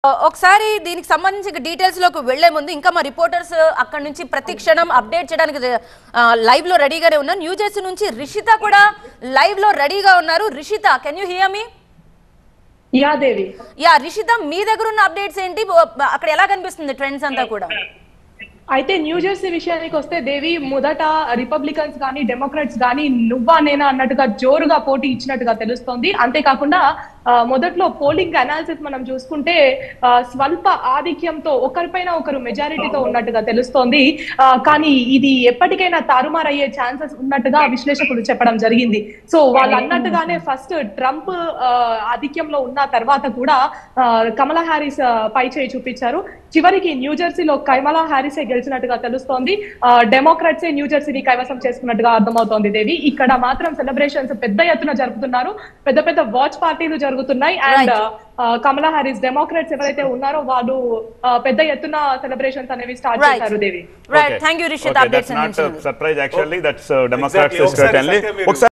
ఒకసారి దీనికి సంబంధించి డీటెయిల్స్ లోకి వెళ్లే ముందు ఇంకా మా రిపోర్టర్స్ అక్కడ నుంచి ప్రతి క్షణం అప్డేట్ చేయడానికి లైవ్ లో రెడీగానే ఉన్నారు న్యూ జెర్సీ నుంచి రిషిత కూడా లైవ్ లో రెడీగా ఉన్నారు Rishita can you hear me yeah Devi yeah Rishita మీ దగ్గర ఉన్న అప్డేట్స్ ఏంటి అక్కడ ఎలా కనిపిస్తుంది ట్రెండ్స్ అంతా కూడా అయితే న్యూ జెర్సీ విషయానికి వస్తే దేవి మొదట రిపబ్లికన్స్ కానీ డెమోక్రాట్స్ కానీ నువ్వా నేనా అన్నట్టుగా జోరుగా పోటీ ఇచ్చినట్టుగా తెలుస్తోంది అంతేకాకుండా ఆ, మొదట్లో పోలింగ్ అనాలిసిస్ మనం చూసుకుంటే ఆ, స్వల్ప ఆధిక్యంతో ఒకరిపైన ఒకరు మెజారిటీతో ఉన్నట్టుగా తెలుస్తోంది ఆ, కానీ ఇది ఎప్పటికైనా తారుమారయ్యే ఛాన్సెస్ ఉన్నట్టుగా విశ్లేషకులు చెప్పడం జరిగింది సో వాళ్ళు అన్నట్టుగానే ఫస్ట్ ట్రంప్ ఆ, ఆధిక్యంలో ఉన్న తర్వాత కూడా ఆ, కమలా హ్యారిస్ ఆ, పై చేయి చూపించారు చివరికి న్యూ జెర్సీలో కమలా హ్యారిసే గెలిచినట్టుగా తెలుస్తోంది డెమోక్రాట్సే న్యూ జెర్సీని కైవసం చేసుకున్నట్టుగా అర్థమవుతోంది దేవి ఇక్కడ మాత్రం సెలబ్రేషన్స్ పెద్ద ఎత్తున జరుపుతున్నారు పెద్ద పెద్ద వాచ్ పార్టీలు జరుగుతున్నాయి అండ్ కమలా హ్యారిస్ డెమోక్రాట్స్ ఎవరైతే ఉన్నారో వాళ్ళు ఆ, పెద్ద ఎత్తున సెలబ్రేషన్స్ అనేవి స్టార్ట్ Right. చేశారు Devi right thank you Rishita Okay, updates that's not అందించినందుకు uh, surprise actually. That's uh, Democrats Exactly. ఒకసారి certainly. ఒకసారి మీరు- ఒకసారి